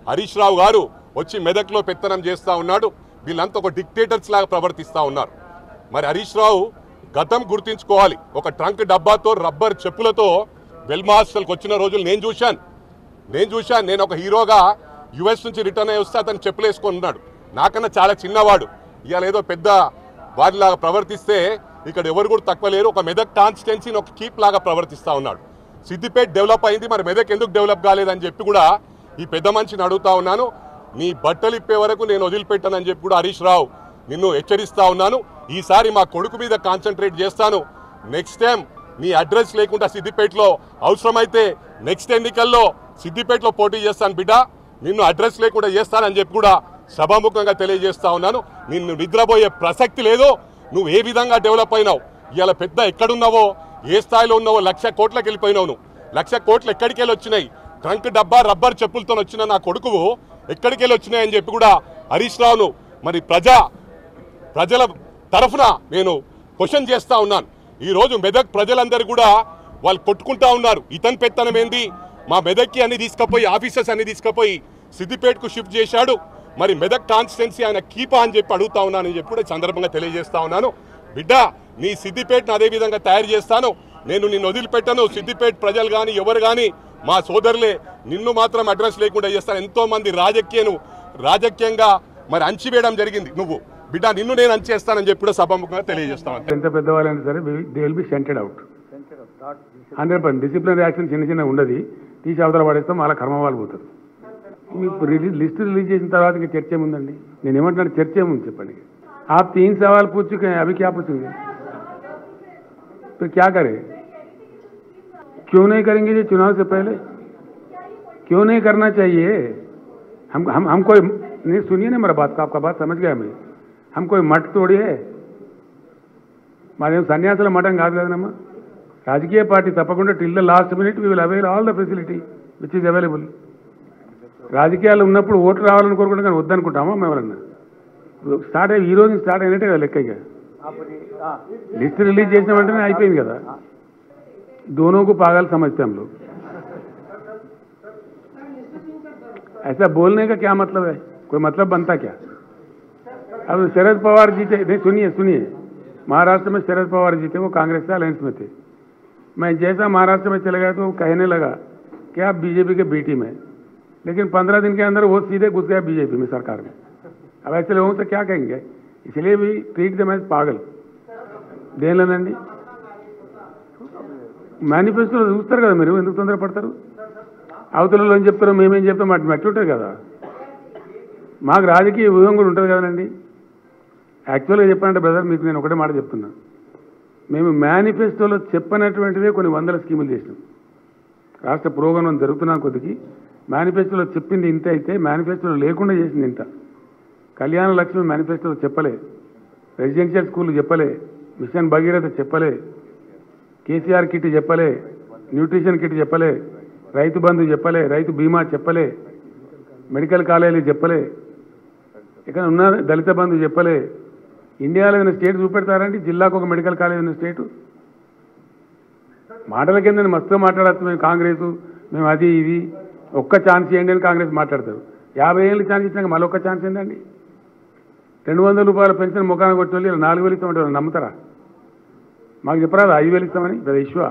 హరీష్ రావు గారు వచ్చి మెదక్లో పెత్తనం చేస్తూ ఉన్నాడు వీళ్ళంతా ఒక డిక్టేటర్స్ లాగా ప్రవర్తిస్తూ ఉన్నారు మరి హరీష్ రావు గతం గుర్తించుకోవాలి ఒక ట్రంక్ డబ్బాతో రబ్బర్ చెప్పులతో వెల్మా హాస్టల్కి వచ్చిన రోజులు నేను చూశాను నేను చూశాను నేను ఒక హీరోగా యుఎస్ నుంచి రిటర్న్ అయ్యి వస్తే అతను చెప్పులేసుకొని ఉన్నాడు నాకన్నా చాలా చిన్నవాడు ఇవాళ ఏదో పెద్ద వారిలాగా ప్రవర్తిస్తే ఇక్కడ ఎవరు కూడా తక్కువ లేరు ఒక మెదక్ కాన్స్టిట్యున్సీని ఒక కీప్ లాగా ప్రవర్తిస్తూ ఉన్నాడు సిద్దిపేట డెవలప్ అయింది మరి మెదక్ ఎందుకు డెవలప్ కాలేదని చెప్పి కూడా ఈ పెద్ద మనిషిని అడుగుతా ఉన్నాను నీ బట్టలు ఇప్పే వరకు నేను వదిలిపెట్టానని చెప్పి కూడా హరీష్ రావు నిన్ను హెచ్చరిస్తా ఉన్నాను ఈసారి మా కొడుకు మీద కాన్సన్ట్రేట్ చేస్తాను నెక్స్ట్ టైం నీ అడ్రస్ లేకుండా సిద్దిపేటలో అవసరమైతే నెక్స్ట్ ఎన్నికల్లో సిద్దిపేటలో పోటీ చేస్తాను బిడ్డ నిన్ను అడ్రస్ లేకుండా చేస్తానని చెప్పి కూడా సభాముఖంగా తెలియజేస్తా ఉన్నాను నిన్ను నిద్రపోయే ప్రసక్తి లేదు నువ్వు ఏ విధంగా డెవలప్ అయినావు ఇవాళ పెద్ద ఎక్కడున్నావో ఏ స్థాయిలో ఉన్నావో లక్ష కోట్లకి వెళ్ళిపోయినావు నువ్వు లక్ష కోట్లు ఎక్కడికి వెళ్ళి వచ్చినాయి ట్రంక్ డబ్బా రబ్బర్ చెప్పులతో వచ్చిన నా కొడుకువు ఎక్కడికి వెళ్ళి వచ్చినాయని చెప్పి కూడా హరీష్ రావును మరి ప్రజా ప్రజల తరఫున నేను క్వశ్చన్ చేస్తా ఉన్నాను ఈ రోజు మెదక్ ప్రజలందరూ కూడా వాళ్ళు కొట్టుకుంటా ఉన్నారు ఇతని పెత్తనం ఏంది మా మెదక్కి అన్ని తీసుకుపోయి ఆఫీసర్స్ అన్ని తీసుకుపోయి సిద్దిపేటకు షిఫ్ట్ చేశాడు మరి మెదక్ కాన్స్టిట్యున్సీ ఆయన కీపా అని చెప్పి అడుగుతా ఉన్నాను అని చెప్పి కూడా ఈ సందర్భంగా తెలియజేస్తా ఉన్నాను బిడ్డ నీ సిద్దిపేటను అదే విధంగా తయారు చేస్తాను నేను నిన్ను వదిలిపెట్టను సిద్దిపేట ప్రజలు కానీ ఎవరు కానీ మా సోదరులే నిన్ను మాత్రం అడ్రస్ లేకుండా చేస్తాను ఎంతో మంది రాజకీయను రాజకీయంగా మరి అంచివేయడం జరిగింది నువ్వు బిడ్డ నిన్ను నేను అంచేస్తానని చెప్పి కూడా సభాముఖంగా తెలియజేస్తాను ఎంత పెద్దవాళ్ళైనా సరే they will be sent out hundred percent discipline reaction చిన్న చిన్న ఉండదు తీసి అవతల పడేస్తాం అలా కర్మ వాళ్ళు పోతారు మీకు రిలీజ్ లిస్ట్ రిలీజ్ చేసిన తర్వాత ఇంకా చర్చ ఏముందండి నేను ఏమంటున్నాను చర్చ ఏముంది చెప్పండి आप तीन सवाल पूछ चुके हैं अभी क्या पूछेंगे तो क्या करें क्यों नहीं करेंगे ये चुनाव से पहले क्यों नहीं करना चाहिए हम हम हम कोई नहीं सुनिए ना मेरा बात का आपका बात समझ गया मैं हम कोई मठ तोड़ी है మాదేం సన్యాసుల మఠం కాదు కదనమ్మా రాజకీయ పార్టీ తప్పకుండా till the last minute we will avail all the facility which is available రాజకీయాలు ఉన్నప్పుడు ఓట్లు రావాలని కోరుకుంటాం కానీ వద్దనుకుంటామా మేము ఎవరన్నా స్టార్ట్ అయ్యి ఈ రోజు స్టార్ట్ అయినట్టే కదా లెక్క ఇక లిస్ట్ రిలీజ్ చేసిన వెంటనే అయిపోయింది కదా दोनों को पागल समझते हम लोग ऐसा बोलने का क्या मतलब है कोई मतलब बनता क्या अब शरद पवार जीते नहीं सुनिए सुनिए महाराष्ट्र में शरद पवार जीते वो कांग्रेस से अलायंस में थे मैं जैसा महाराष्ट्र में चले गया तो वो कहने लगा कि आप बीजेपी के बी टीम है लेकिन पंद्रह दिन के अंदर वो सीधे घुस गया बीजेपी में सरकार में अब ऐसे लोगों से क्या कहेंगे इसलिए भी ट्रीट दम एज पागल దేనిలోనండి మేనిఫెస్టోలో చూస్తారు కదా మీరు ఎందుకు తొందరపడతారు అవతలలో ఏం చెప్తారో మేమేం చెప్తాం అటు మట్టి ఉంటుంది కదా మాకు రాజకీయ వ్యూహం కూడా ఉంటుంది కదండి యాక్చువల్గా చెప్పాలంటే బ్రదర్ మీకు నేను ఒకటే మాట చెప్తున్నా మేము మేనిఫెస్టోలో చెప్పనటువంటివే కొన్ని వందల స్కీములు చేసినాం రాష్ట్ర పురోగమనం జరుగుతున్న కొద్దికి మేనిఫెస్టోలో చెప్పింది ఇంత అయితే మేనిఫెస్టోలో లేకుండా చేసింది ఇంత కళ్యాణ లక్ష్మి మేనిఫెస్టోలో చెప్పలే రెసిడెన్షియల్ స్కూల్ చెప్పలే మిషన్ భగీరథ చెప్పలే కేసీఆర్ కిట్ చెప్పలే న్యూట్రిషన్ కిట్ చెప్పలే రైతు బంధు చెప్పలే రైతు బీమా చెప్పలే మెడికల్ కాలేజీలు చెప్పలే ఇక్కడ ఉన్న దళిత బంధు చెప్పలే ఇండియాలో ఏదైనా స్టేట్ చూపెడతారండి జిల్లాకు ఒక మెడికల్ కాలేజ్ ఉన్న స్టేటు మాటల కింద మస్తు మాట్లాడచ్చు మేము కాంగ్రెస్ మేము అది ఇది ఒక్క ఛాన్స్ ఇవ్వండి అని కాంగ్రెస్ మాట్లాడతారు యాభై ఏళ్ళు ఛాన్స్ ఇచ్చినాక మళ్ళీ ఒక్క ఛాన్స్ ఏందండి రెండు వందల రూపాయల పెన్షన్ ముఖానికి కొట్టి వాళ్ళు ఇలా నాలుగు వేలు ఇస్తామంటే వాళ్ళు నమ్ముతారా మాకు చెప్పరాదు ఐదు వేలు ఇస్తామని పెద్ద ఇష్యూ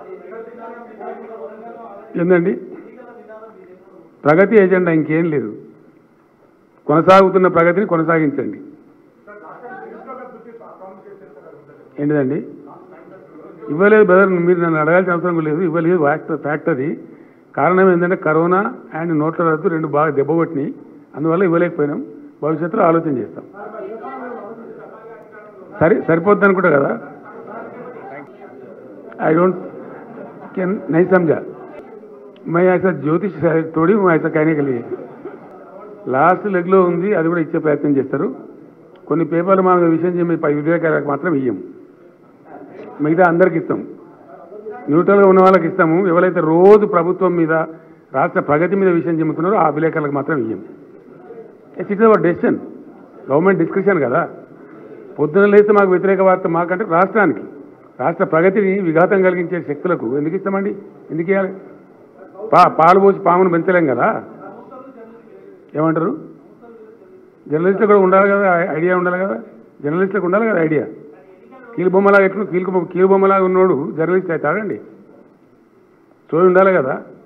ఏందండి ప్రగతి ఏజెండా ఇంకేం లేదు కొనసాగుతున్న ప్రగతిని కొనసాగించండి ఏంటిదండి ఇవ్వలేదు బ్రదర్ మీరు నన్ను అడగాల్సిన అవసరం కూడా లేదు ఇవ్వలేదు ఫ్యాక్ట్ ఫ్యాక్ట్ అది కారణం ఏంటంటే కరోనా అండ్ నోట్ల రద్దు రెండు బాగా దెబ్బకొట్టినాయి అందువల్ల ఇవ్వలేకపోయినాం భవిష్యత్తులో ఆలోచన చేస్తాం సరి సరిపోద్ది అనుకుంటా కదా आई डोंट कैन नहीं समझा मैं ऐसा ज्योतिष थोड़ी हूँ ऐसा कहने के लिए లాస్ట్ లెగ్లో ఉంది అది కూడా ఇచ్చే ప్రయత్నం చేస్తారు కొన్ని పేపర్లు మా విషయం చెప్పి పై విలేకరులకు మాత్రం ఇయ్యం మిగతా అందరికి ఇస్తాం న్యూట్రల్గా ఉన్న వాళ్ళకి ఇస్తాము ఎవరైతే రోజు ప్రభుత్వం మీద రాష్ట్ర ప్రగతి మీద విషయం చెబుతున్నారో ఆ విలేకరులకు మాత్రం ఇయ్యం it's it's our decision government discussion కదా పొద్దున లేస్తే మాకు వ్యతిరేక వార్త మాకంటే రాష్ట్రానికి రాష్ట్ర ప్రగతిని విఘాతం కలిగించే శక్తులకు ఎందుకు ఇస్తామండి ఎందుకు ఇవ్వాలి పా పాలు పోసి పామును పెంచలేం కదా ఏమంటారు జర్నలిస్టులు కూడా ఉండాలి కదా ఐ- ఐడియా ఉండాలి కదా జర్నలిస్టులకు ఉండాలి కదా ఐడియా కీలు బొమ్మలాగా ఎట్లు కీలు కీలు బొమ్మలాగా ఉన్నోడు జర్నలిస్ట్ అవుతాడండి సోయి ఉండాలి కదా